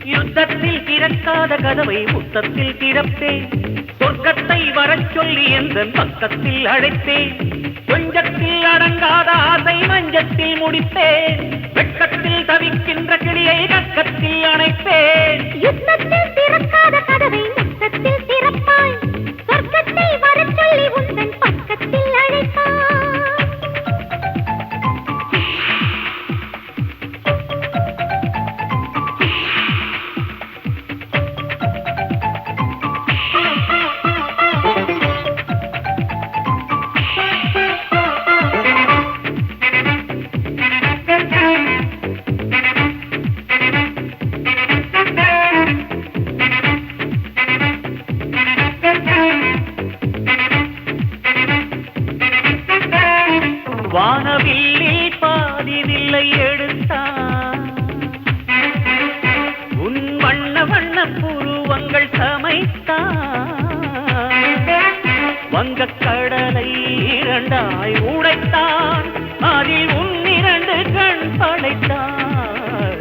யுத்தத்தில் திறக்காத கதவை முத்தத்தில் திறப்பேன் சொர்க்கத்தை வரச் சொல்லி எந்த பக்கத்தில் அழைத்தேன் கொஞ்சத்தில் அடங்காத ஆசை மஞ்சத்தில் முடிப்பேன் வெட்கத்தில் தவிக்கின்ற கிளியை கக்கத்தில் அணைப்பேன் யுத்தத்தில் திறக்காத கதவை முத்தத்தில் திறப்பாய் சொர்க்கத்தை வரச் சொல்லி உந்தன் பக்கத்தில் அழைப்பாய் வானவில்லில் பாதி வில்லை எடுத்தான் உன் வண்ண வண்ண புருவங்கள் சமைத்தான் வங்கக் கடலை இரண்டாய் உடைத்தான் அதில் உன் இரண்டு கண் படைத்தான்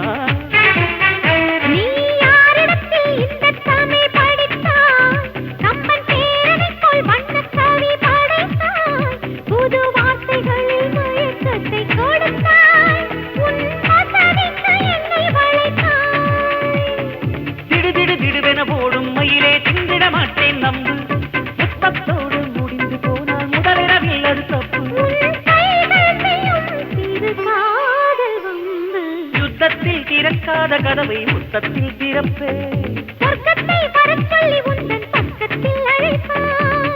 நீ யாரிடத்தில் இந்த தமிழ் படித்தாய் கம்பன் பேரனைப் போல் வண்ணக் கவி படைத்தாய் புது வார்த்தைகளில் மயக்கத்தை கொடுத்தாய் உன் வசனிக்கு என்னை வளைத்தாய் திடு திடு திடுவென போடும் மயிலே திண்டிட மாட்டேன் நம்பு முத்தத்தோடு முடிந்து போனால் முதலிரவில் அது தப்பு உன் கைகள் செய்யும் சிறு காதல் வந்து யுத்தத்தில் திறக்காத கதவை முத்தத்தில் திறப்பேன் சொர்க்கத்தை வரச் சொல்லி உந்தன் பக்கத்தில் அழைப்பாய்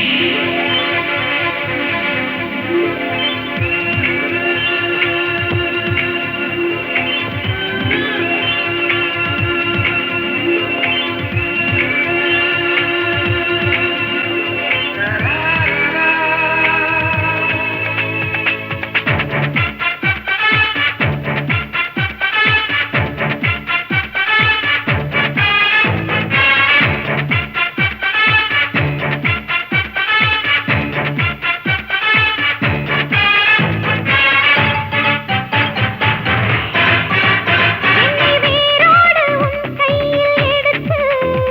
என்னை வேரோடு உன் கையில் எடுத்து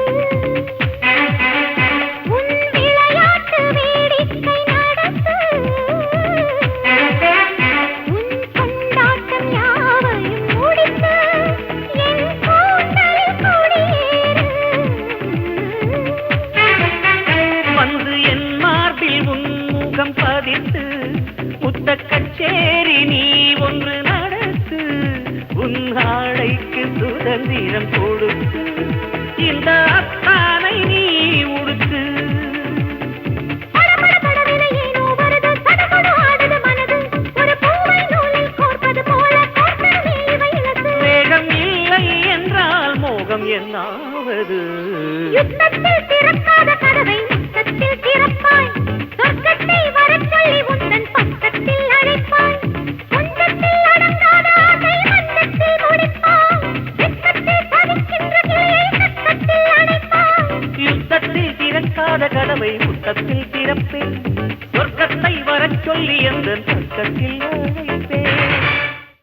உன் விளையாட்டு வேடிக்கை நடத்து உன் கொண்டாட்டம் யாவையும் முடித்து என் கூந்தலில் குடியேறு வந்து என் மார்பில் உன் முகம் பதித்து முத்த கச்சேரி நீ ஒன்று நடத்து உன் ஆடைக்கு சுதந்திரம் கொடுத்து இந்த அத்தானை நீ உடுத்து படபடபடவென ஏனோ வருது, சடகுடு ஆடுது மனது. ஒரு பூவை நூலில் கோர்ப்பது போல கோர்க்கணுமே இவை இலக்கு. வேகம் இல்லை என்றால் மோகம் என்னாவது யுத்தத்தில் திறக்காத கதவை முத்தத்தில் திறப்பாய். சொர்க்கத்தை வரச் சொல்லி உந்தன் பக்கத்தில் அழைப்பாய். கொஞ்சத்தில் அடங்காத ஆசை மன்னத்தில் முடிப்பாய். வெட்கத்தில் தவிக்கின்ற கிளியை கக்கத்தில் அணைப்பாய். யுத்தத்தில் திறக்காத கதவை முத்தத்தில் திறப்பேன் சொர்க்கத்தை வரச் சொல்லி எந்த பக்கத்தில் அழைப்பேன்